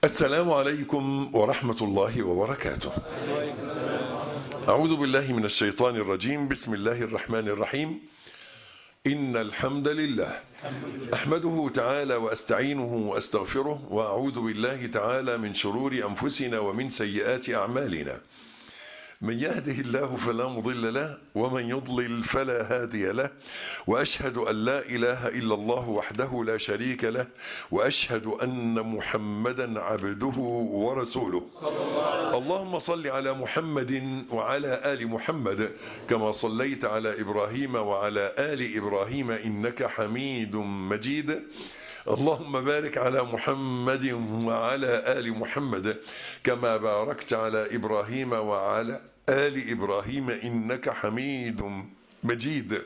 السلام عليكم ورحمة الله وبركاته أعوذ بالله من الشيطان الرجيم بسم الله الرحمن الرحيم إن الحمد لله أحمده تعالى وأستعينه وأستغفره وأعوذ بالله تعالى من شرور أنفسنا ومن سيئات أعمالنا من يهده الله فلا مضل له ومن يضلل فلا هادي له وأشهد أن لا إله إلا الله وحده لا شريك له وأشهد أن محمدا عبده ورسوله اللهم صل على محمد وعلى آل محمد كما صليت على إبراهيم وعلى آل إبراهيم إنك حميد مجيد اللهم بارك على محمد وعلى آل محمد كما باركت على إبراهيم وعلى آل إبراهيم إنك حميد مجيد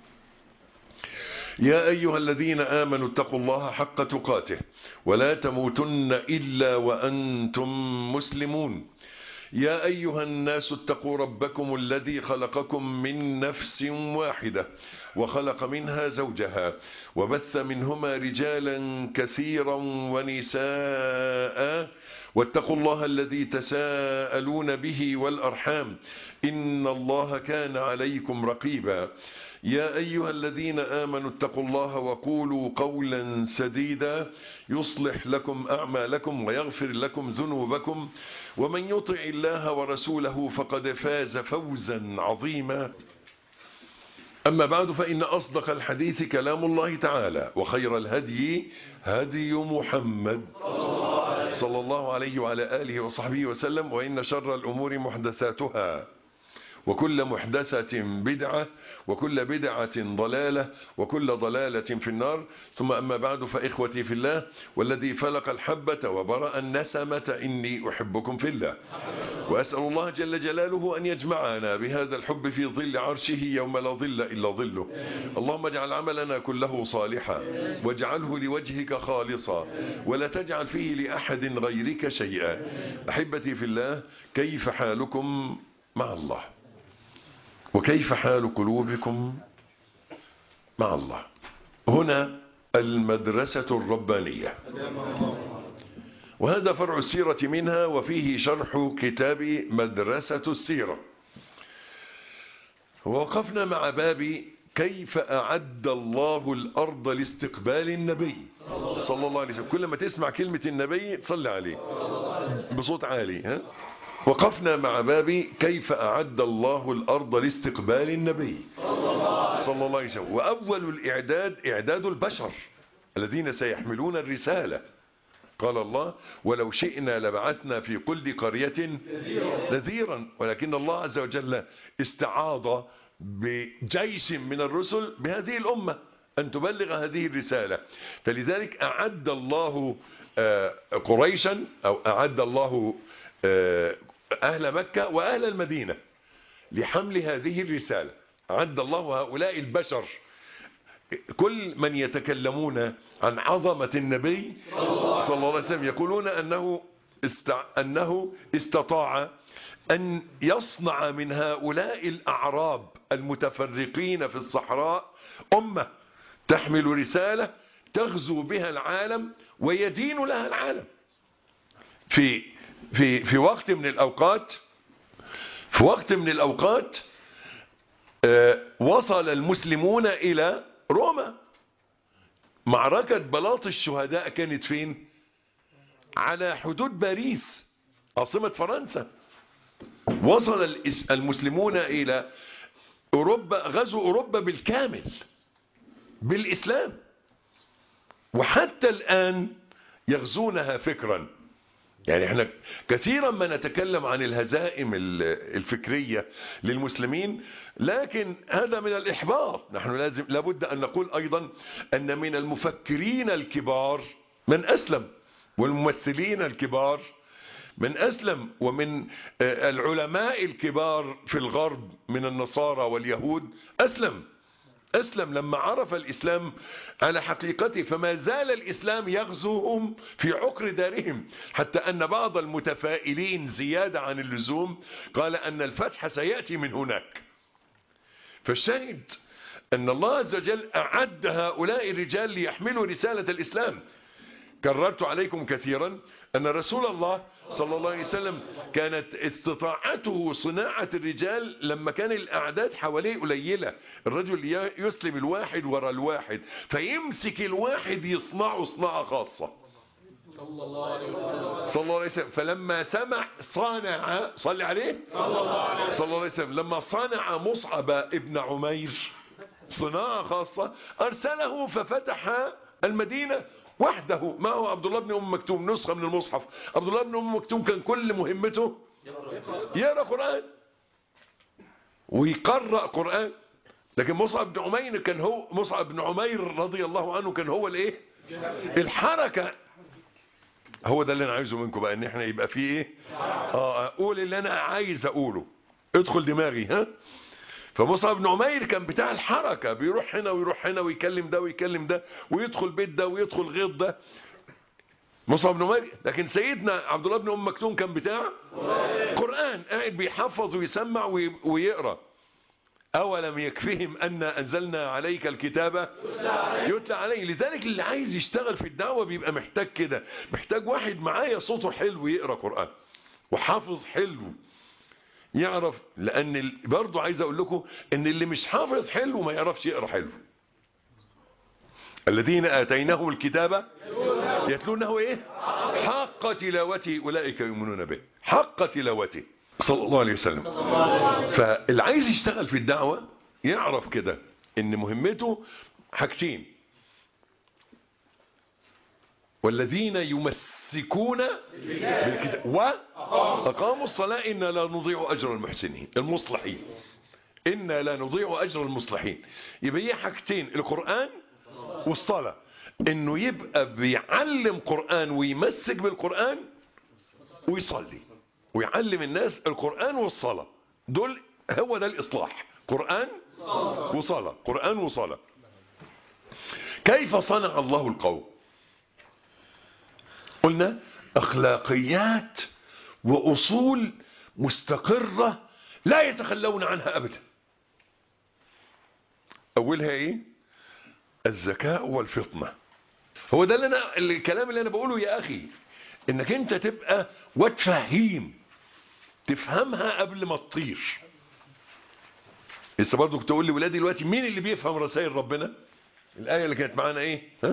يا أيها الذين آمنوا اتقوا الله حق تقاته ولا تموتن إلا وأنتم مسلمون يا أيها الناس اتقوا ربكم الذي خلقكم من نفس واحدة وخلق منها زوجها وبث منهما رجالا كثيرا ونساء واتقوا الله الذي تساءلون به والأرحام إن الله كان عليكم رقيبا يا أيها الذين آمنوا اتقوا الله وقولوا قولا سديدا يصلح لكم أعمالكم ويغفر لكم ذنوبكم ومن يطع الله ورسوله فقد فاز فوزا عظيما أما بعد فإن أصدق الحديث كلام الله تعالى وخير الهدي هدي محمد صلى الله عليه وعلى آله وصحبه وسلم وإن شر الأمور محدثاتها وكل محدثة بدعة وكل بدعة ضلالة وكل ضلالة في النار ثم أما بعد فإخوتي في الله والذي فلق الحبة وبرأ النسمة إني أحبكم في الله وأسأل الله جل جلاله أن يجمعنا بهذا الحب في ظل عرشه يوم لا ظل إلا ظله اللهم اجعل عملنا كله صالحا واجعله لوجهك خالصا ولا تجعل فيه لأحد غيرك شيئا أحبتي في الله كيف حالكم مع الله وكيف حال قلوبكم مع الله هنا المدرسة الربانية وهذا فرع السيرة منها وفيه شرح كتاب مدرسة السيرة ووقفنا مع باب كيف أعد الله الأرض لاستقبال النبي صلى الله عليه وسلم كل ما تسمع كلمة النبي تصلي عليه بصوت عالي ها وقفنا مع باب كيف أعد الله الأرض لاستقبال النبي صلى الله عليه وسلم وأول الإعداد إعداد البشر الذين سيحملون الرسالة قال الله ولو شئنا لبعثنا في كل قرية نذيرا ولكن الله عز وجل استعاض بجيش من الرسل بهذه الأمة أن تبلغ هذه الرسالة فلذلك أعد الله قريشا أو أعد الله أهل مكة وأهل المدينة لحمل هذه الرسالة عد الله هؤلاء البشر كل من يتكلمون عن عظمة النبي صلى الله عليه وسلم يقولون أنه, استع... أنه استطاع أن يصنع من هؤلاء الأعراب المتفرقين في الصحراء أمة تحمل رسالة تغزو بها العالم ويدين لها العالم في في في وقت من الأوقات في وقت من الأوقات وصل المسلمون إلى روما معركة بلاط الشهداء كانت فين على حدود باريس عاصمة فرنسا وصل المسلمون إلى أوروبا غزو أوروبا بالكامل بالإسلام وحتى الآن يغزونها فكرا يعني احنا كثيرا ما نتكلم عن الهزائم الفكرية للمسلمين لكن هذا من الإحباط نحن لازم لابد أن نقول أيضا أن من المفكرين الكبار من أسلم والممثلين الكبار من أسلم ومن العلماء الكبار في الغرب من النصارى واليهود أسلم أسلم لما عرف الإسلام على حقيقته فما زال الإسلام يغزوهم في عقر دارهم حتى أن بعض المتفائلين زيادة عن اللزوم قال أن الفتح سيأتي من هناك فالشاهد أن الله عز وجل أعد هؤلاء الرجال ليحملوا رسالة الإسلام كررت عليكم كثيرا أن رسول الله صلى الله عليه وسلم كانت استطاعته صناعة الرجال لما كان الأعداد حواليه قليلة الرجل يسلم الواحد ورا الواحد فيمسك الواحد يصنعه صناعة خاصة صلى الله عليه وسلم صلى الله عليه وسلم فلما سمع صانع صلي عليه صلى الله عليه صلى الله عليه وسلم لما صنع مصعب ابن عمير صناعة خاصة أرسله ففتح المدينة وحده معه عبد الله بن أم مكتوم نسخة من المصحف عبد الله بن أم مكتوم كان كل مهمته يقرأ قرآن ويقرأ قرآن لكن مصعب بن عمير كان هو مصعب بن عمير رضي الله عنه كان هو الايه الحركة هو ده اللي انا عايزه منكم بقى ان احنا يبقى فيه ايه اه اقول اللي انا عايز اقوله ادخل دماغي ها فمصعب بن عمير كان بتاع الحركة بيروح هنا ويروح هنا ويكلم ده ويكلم ده ويدخل بيت ده ويدخل غيط ده مصعب بن عمير لكن سيدنا عبد الله بن ام مكتوم كان بتاع قرآن قاعد بيحفظ ويسمع وي- ويقرأ أولم يكفهم أن أنزلنا عليك الكتاب يتلى عليه لذلك اللي عايز يشتغل في الدعوة بيبقى محتاج كده محتاج واحد معايا صوته حلو يقرأ قرآن وحافظ حلو يعرف لأن ال- برضو عايز أقول لكم أن اللي مش حافظ حلو ما يعرفش يقرأ حلو الذين آتيناهم الكتاب يتلونه إيه حق تلاوته أولئك يؤمنون به حق تلاوته صلى الله عليه وسلم فاللي عايز يشتغل في الدعوة يعرف كده ان مهمته حاجتين والذين يمسكون بالكتاب وأقاموا الصلاة إنا لا نضيع أجر المحسنين المصلحين إنا لا نضيع أجر المصلحين يبقى هي حاجتين القرآن والصلاة إنه يبقى بيعلم قرآن ويمسك بالقرآن ويصلي ويعلم الناس القرآن والصلاة دول هو ده الإصلاح قرآن وصلاة قرآن وصلاة كيف صنع الله القوم قلنا أخلاقيات وأصول مستقرة لا يتخلون عنها أبدا أولها إيه الذكاء والفطنة هو ده اللي أنا الكلام اللي أنا بقوله يا أخي إنك أنت تبقى وتفهيم تفهمها قبل ما تطير لسه برضه كنت اقول لولادي دلوقتي مين اللي بيفهم رسائل ربنا الايه اللي كانت معانا ايه ها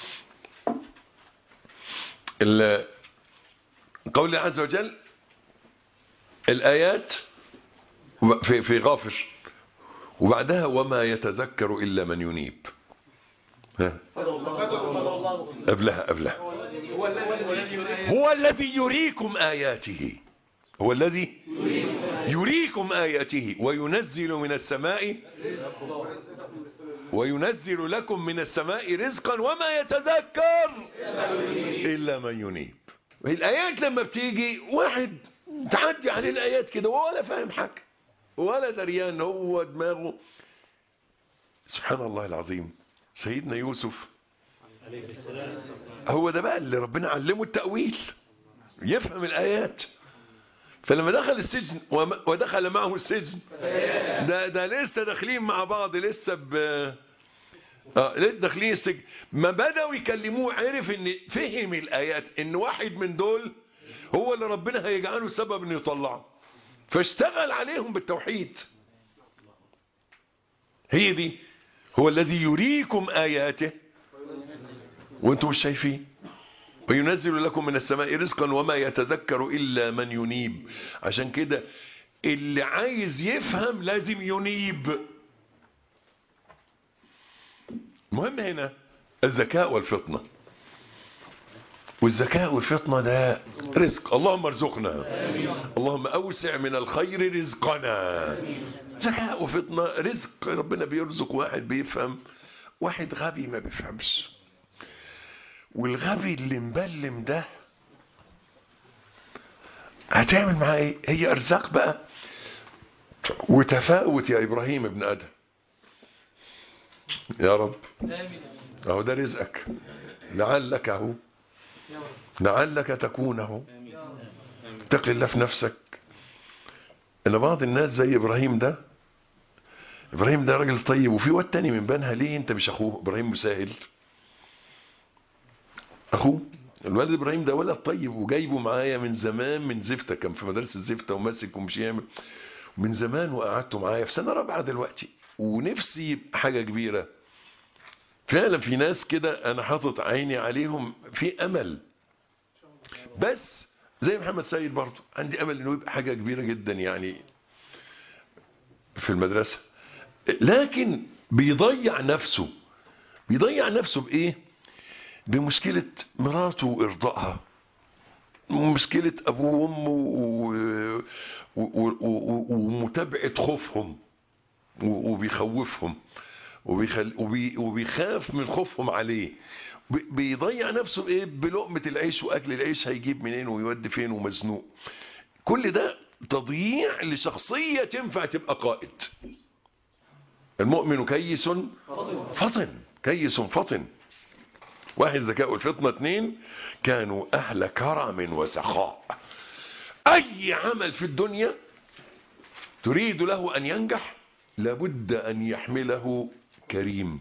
ال- قول الله عز وجل الايات في في غافر وبعدها وما يتذكر الا من ينيب ها قبلها قبلها هو الذي يريكم آياته هو الذي يريكم آياته وينزل من السماء وينزل لكم من السماء رزقا وما يتذكر إلا من ينيب الآيات لما بتيجي واحد تعدي عليه الآيات كده ولا فاهم حاجة ولا دريان هو دماغه سبحان الله العظيم سيدنا يوسف هو ده بقى اللي ربنا علمه التأويل يفهم الآيات فلما دخل السجن وم- ودخل معه السجن ده ده لسه داخلين مع بعض لسه ب اه لسه داخلين السجن ما بدأوا يكلموه عرف ان فهم الآيات ان واحد من دول هو اللي ربنا هيجعله سبب انه يطلعه فاشتغل عليهم بالتوحيد هي دي هو الذي يريكم آياته وانتم مش شايفين وينزل لكم من السماء رزقا وما يتذكر إلا من ينيب عشان كده اللي عايز يفهم لازم ينيب المهم هنا الذكاء والفطنة والذكاء والفطنة ده رزق اللهم ارزقنا اللهم أوسع من الخير رزقنا ذكاء وفطنة رزق ربنا بيرزق واحد بيفهم واحد غبي ما بيفهمش والغبي اللي مبلم ده هتعمل معاه ايه هي ارزاق بقى وتفاوت يا ابراهيم ابن ادم يا رب اهو ده رزقك لعلك اهو لعلك تكون اهو اتق الله في نفسك ان بعض الناس زي ابراهيم ده ابراهيم ده راجل طيب وفي واد تاني من بنها ليه انت مش اخوه ابراهيم مساهل اخوه الولد ابراهيم ده ولد طيب وجايبه معايا من زمان من زفته كان في مدرسه زفته وماسك ومش يعمل من زمان وقعدته معايا في سنه رابعه دلوقتي ونفسي يبقى حاجه كبيره فعلا في ناس كده انا حاطط عيني عليهم في امل بس زي محمد سيد برضه عندي امل انه يبقى حاجه كبيره جدا يعني في المدرسه لكن بيضيع نفسه بيضيع نفسه بايه بمشكله مراته وارضائها مشكله ابوه وامه و- و- و- و- ومتابعه خوفهم و- وبيخوفهم وبيخل... وبي... وبيخاف من خوفهم عليه بي- بيضيع نفسه ايه بلقمة العيش واكل العيش هيجيب منين ويودي فين ومزنوق كل ده تضييع لشخصية تنفع تبقى قائد المؤمن كيس فطن كيس فطن واحد ذكاء الفطنة اثنين كانوا اهل كرم وسخاء اي عمل في الدنيا تريد له ان ينجح لابد ان يحمله كريم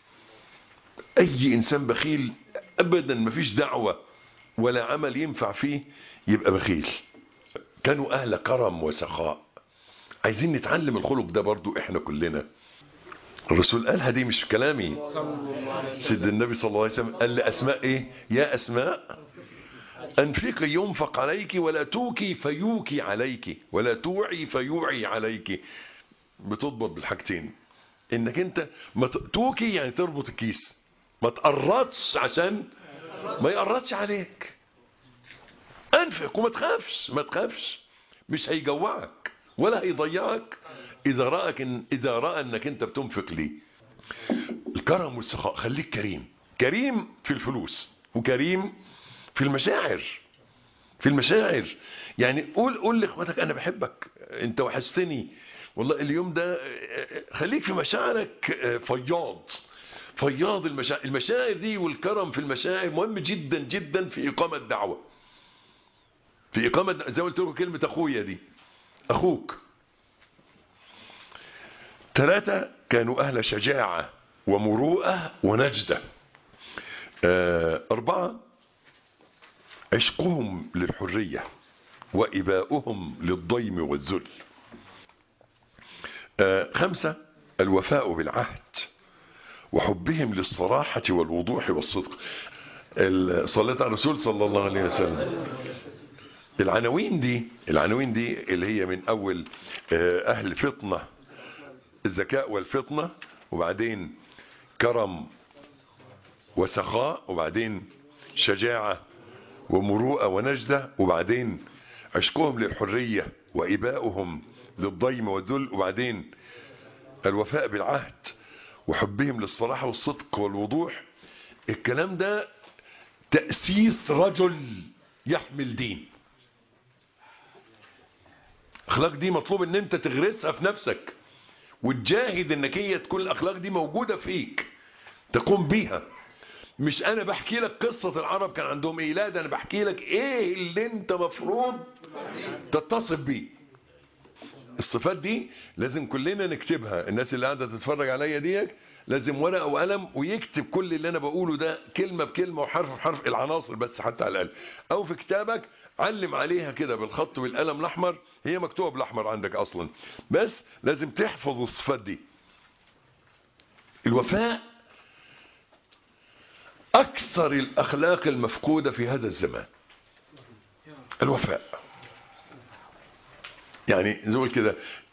اي انسان بخيل ابدا مفيش دعوة ولا عمل ينفع فيه يبقى بخيل كانوا اهل كرم وسخاء عايزين نتعلم الخلق ده برضو احنا كلنا الرسول قالها دي مش كلامي سيد النبي صلى الله عليه وسلم قال لأسماء ايه يا أسماء أنفقي ينفق عليك ولا توكي فيوكي عليك ولا توعي فيوعي عليك بتضبط بالحاجتين انك انت ما ت- توكي يعني تربط الكيس ما تقرطش عشان ما يقرطش عليك انفق وما تخافش ما تخافش مش هيجوعك ولا هيضيعك اذا راك إن اذا راى انك انت بتنفق ليه الكرم والسخاء خليك كريم كريم في الفلوس وكريم في المشاعر في المشاعر يعني قول قول لاخواتك انا بحبك انت وحشتني والله اليوم ده خليك في مشاعرك فياض فياض المشاعر المشاعر دي والكرم في المشاعر مهم جدا جدا في اقامه دعوه في اقامه زي ما قلت لكم كلمه اخويا دي اخوك ثلاثة كانوا أهل شجاعة ومروءة ونجدة آه، أربعة عشقهم للحرية وإباؤهم للضيم والذل آه، خمسة الوفاء بالعهد وحبهم للصراحة والوضوح والصدق ال- صلاة على الرسول صلى الله عليه وسلم العناوين دي العناوين دي اللي هي من أول آه، أهل فطنة الذكاء والفطنة وبعدين كرم وسخاء وبعدين شجاعة ومروءة ونجدة وبعدين عشقهم للحرية وإباؤهم للضيم والذل وبعدين الوفاء بالعهد وحبهم للصراحة والصدق والوضوح الكلام ده تأسيس رجل يحمل دين اخلاق دي مطلوب ان انت تغرسها في نفسك وتجاهد انك هي تكون الاخلاق دي موجودة فيك تقوم بيها مش انا بحكي لك قصة العرب كان عندهم ايه لا ده انا بحكي لك ايه اللي انت مفروض تتصف بيه الصفات دي لازم كلنا نكتبها الناس اللي قاعدة تتفرج عليا ديك لازم ورقة وقلم ويكتب كل اللي انا بقوله ده كلمة بكلمة وحرف بحرف العناصر بس حتى على الاقل او في كتابك علم عليها كده بالخط والقلم الاحمر هي مكتوبة بالاحمر عندك اصلا بس لازم تحفظ الصفات دي الوفاء اكثر الاخلاق المفقودة في هذا الزمان الوفاء يعني زي ما قلت كده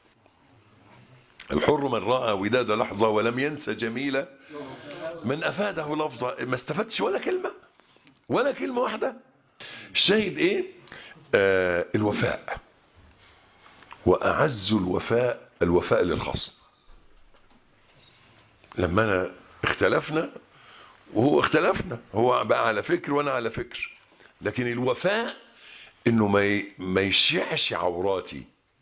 الحر من رأى وداد لحظة ولم ينسى جميلة من أفاده لفظة ما استفدتش ولا كلمة ولا كلمة واحدة الشاهد ايه آه الوفاء وأعز الوفاء الوفاء للخصم لما أنا اختلفنا وهو اختلفنا هو بقى على فكر وأنا على فكر لكن الوفاء انه ما ي- ما يشيعش عوراتي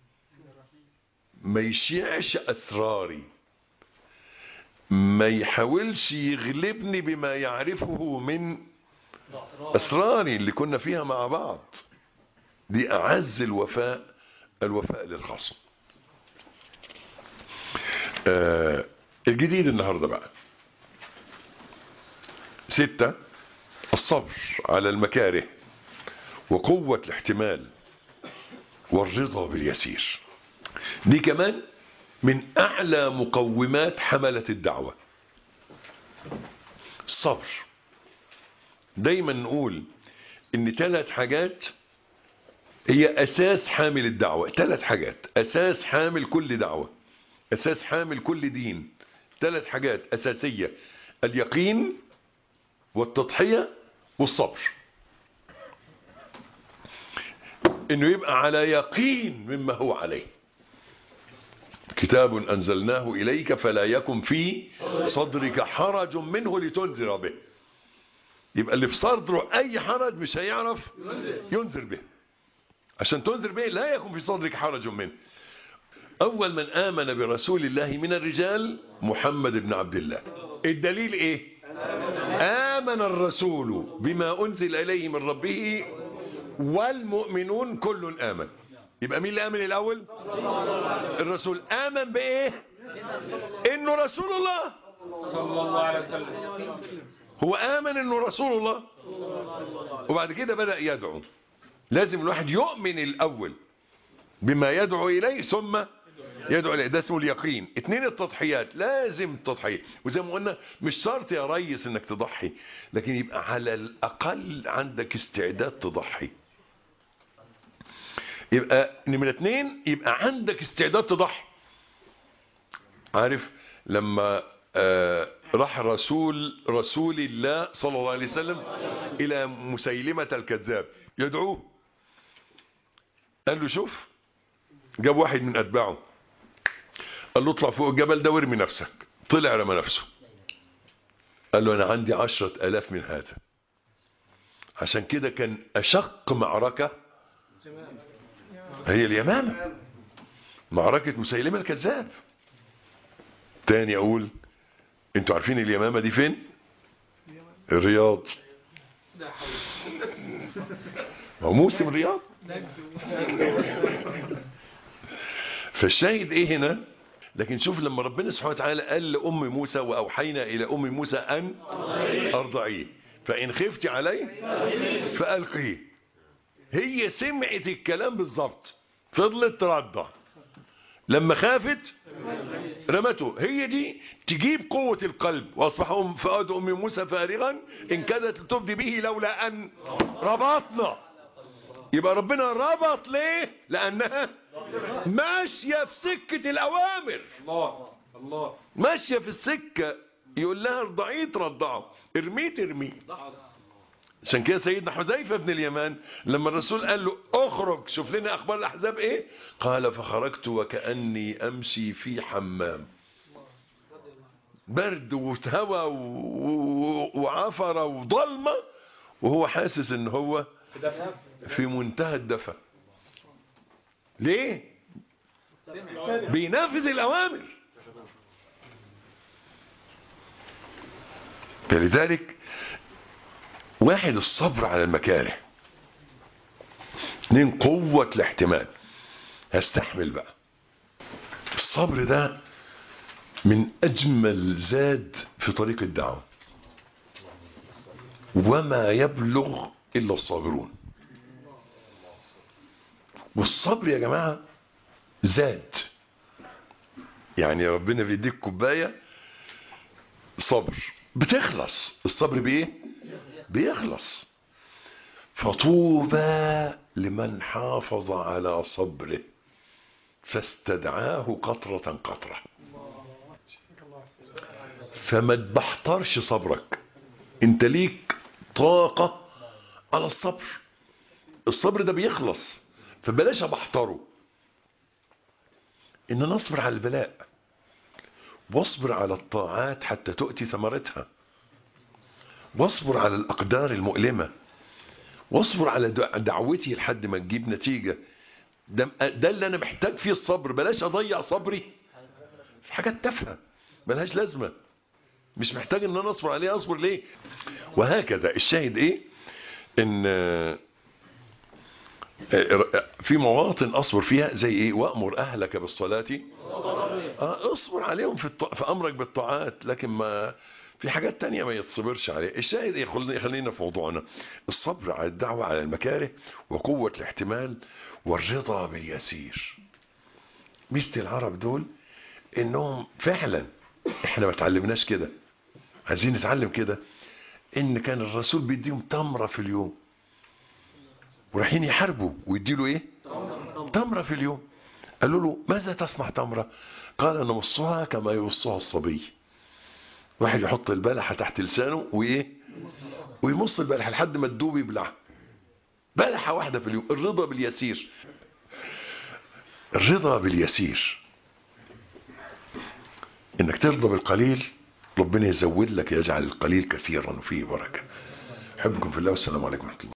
ما يشيعش اسراري ما يحاولش يغلبني بما يعرفه من اسراري اللي كنا فيها مع بعض دي اعز الوفاء الوفاء للخصم آه الجديد النهارده بقى ستة الصبر على المكاره وقوة الاحتمال والرضا باليسير دي كمان من أعلى مقومات حملة الدعوة الصبر دايما نقول ان ثلاث حاجات هي اساس حامل الدعوة ثلاث حاجات اساس حامل كل دعوة اساس حامل كل دين ثلاث حاجات اساسية اليقين والتضحية والصبر انه يبقى على يقين مما هو عليه كتاب انزلناه اليك فلا يكن في صدرك حرج منه لتنذر به يبقى اللي في صدره اي حرج مش هيعرف ينذر به عشان تنذر به لا يكون في صدرك حرج منه اول من امن برسول الله من الرجال محمد بن عبد الله الدليل ايه امن الرسول بما انزل اليه من ربه والمؤمنون كل امن يبقى مين اللي امن الاول الرسول امن بايه انه رسول الله صلى الله عليه وسلم هو آمن أنه رسول الله وبعد كده بدأ يدعو لازم الواحد يؤمن الأول بما يدعو إليه ثم يدعو إليه ده اسمه اليقين اتنين التضحيات لازم تضحية وزي ما قلنا مش شرط يا ريس انك تضحي لكن يبقى على الأقل عندك استعداد تضحي يبقى نمرة اتنين يبقى عندك استعداد تضحي عارف لما آه راح رسول رسول الله صلى الله عليه وسلم إلى مسيلمة الكذاب يدعوه قال له شوف جاب واحد من أتباعه قال له اطلع فوق الجبل ده وارمي نفسك طلع رمى نفسه قال له أنا عندي عشرة ألاف من هذا عشان كده كان أشق معركة هي اليمامة معركة مسيلمة الكذاب تاني أقول انتوا عارفين اليمامة دي فين الرياض هو موسم الرياض فالشاهد ايه هنا لكن شوف لما ربنا سبحانه وتعالى قال لأم موسى وأوحينا إلى أم موسى أن أرضعيه فإن خفت عليه فألقيه هي سمعت الكلام بالظبط فضلت ترضع لما خافت رمته هي دي تجيب قوة القلب واصبح أم فؤاد أم موسى فارغا إن كادت لتبدي به لولا أن ربطنا يبقى ربنا ربط ليه لأنها ماشية في سكة الأوامر الله الله ماشية في السكة يقول لها ارضعيه ترضعه ارميه ترميه عشان كده سيدنا حذيفة بن اليمان لما الرسول قال له اخرج شوف لنا اخبار الاحزاب ايه قال فخرجت وكأني امشي في حمام برد وهوى و- وعفرة وضلمة وهو حاسس ان هو دفع في منتهى الدفى ليه بينفذ الاوامر فلذلك واحد الصبر على المكاره اثنين قوة الاحتمال هستحمل بقى الصبر ده من اجمل زاد في طريق الدعوة وما يبلغ الا الصابرون والصبر يا جماعة زاد يعني ربنا بيديك كوباية صبر بتخلص الصبر بايه بيخلص فطوبى لمن حافظ على صبره فاستدعاه قطرة قطرة فما تبحترش صبرك انت ليك طاقة على الصبر الصبر ده بيخلص فبلاش ابحتره ان نصبر على البلاء واصبر على الطاعات حتى تؤتي ثمرتها واصبر على الأقدار المؤلمة واصبر على دع- دعوتي لحد ما تجيب نتيجة ده, ده اللي أنا محتاج فيه الصبر بلاش أضيع صبري في حاجات تافهة ملهاش لازمة مش محتاج ان انا اصبر عليه اصبر ليه وهكذا الشاهد ايه ان آه، آه، في مواطن اصبر فيها زي ايه وامر اهلك بالصلاه آه اصبر عليهم في, الط... في امرك بالطاعات لكن ما في حاجات تانية ما يتصبرش عليها الشاهد إيه؟ خلينا خلينا في موضوعنا الصبر على الدعوة على المكاره وقوة الاحتمال والرضا باليسير ميزة العرب دول انهم فعلا احنا ما اتعلمناش كده عايزين نتعلم كده ان كان الرسول بيديهم تمرة في اليوم ورايحين يحاربوا ويديله ايه تمرة في اليوم قالوا له ماذا تصنع تمرة قال نمصها كما يمصها الصبي واحد يحط البلحة تحت لسانه وايه ويمص البلحة لحد ما تدوب يبلعها بلحة واحدة في اليوم الرضا باليسير الرضا باليسير انك ترضى بالقليل ربنا يزود لك يجعل القليل كثيرا وفيه بركة حبكم في الله والسلام عليكم ورحمة الله